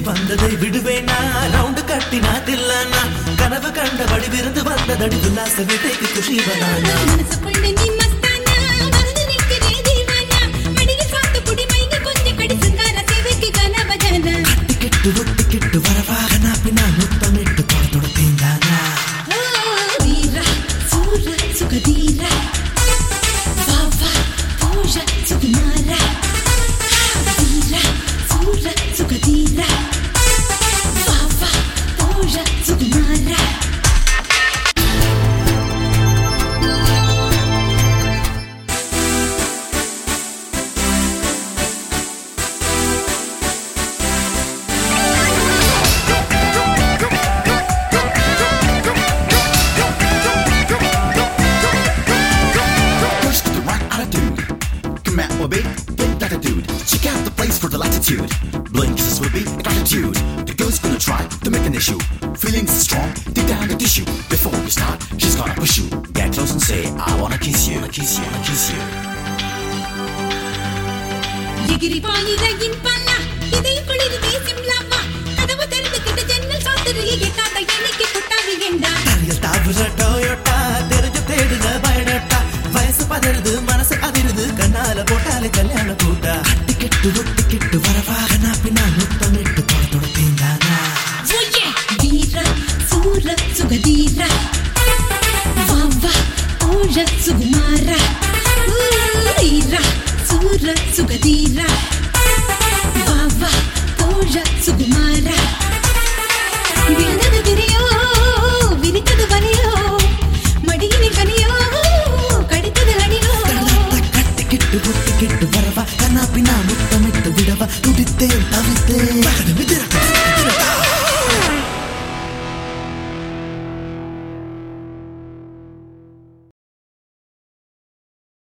வந்ததை விடுவேனா ரவுண்டு கட்டினா தில்லானா கனவு கண்டபடி விருந்து வந்ததடி உல்லாச வீட்டைக்கு குஷி வரானா மனசுக்குள்ள நீ மஸ்தானா வந்து நிக்கிறே தீவானா மடியில் சாத்து புடி மைங்க கொஞ்சம் கடி சிங்கார சேவைக்கு கன பஜானா டிக்கெட்டு ஒட்டிக்கிட்டு வரவா கனா பின்னா முத்தமிட்டு தொட தொட தேந்தானா ஓ வீரா சூர சுகதீரா வா வா பூஜ சுகுமாரா வீரா சூர சுகதீரா வா வா பூஜ சுகுமாரா Push to the right attitude. Come out, baby, think like a dude. Check out the place for the latitude. Blink is will be gratitude. The girl's gonna try to make an issue. Feelings strong, deep down the tissue. Before we start, she's gonna push you. Get close and say, I wanna kiss you, wanna kiss you, wanna kiss you. எகிரி பாயிரையின் பண்ணா இதை குளிர் தேசிம் லாமா கதவு திறந்துக்கிட்டு ஜன்னல் சாத்துறிய எட்டாத எண்ணிக்கை கொட்டாவி ஏண்டா தரையில் தாவுற டொயோட்டா தெரிஞ்சு தேடுங்க பயனட்டா வயசு பதறுது மனசு அதிருது கண்ணால போட்டாலே கல்யாண கூட்டா டிக்கெட்டு ஒட்டிக்கிட்டு வரவா கனா பின்னா முத்தமிட்டு தொட தொட தேந்தானா ஓயே வீரா சூர சுகதீரா வா வா ஓழ சுகுமாரா ஊ, வீரா சூர சுகதீரா வா வா ஓழ சுகுமாரா விழுந்தது விரியோ விரித்தது வலியோ மடியினில் கனியோ கடித்தது அடியோ கட்டிக்கிட்டு ஒட்டிக்கிட்டு வரவா கண்ணா பின்னா முத்தமிட்டு விடவா துடித்தேன் தவித்தேன் மிதிர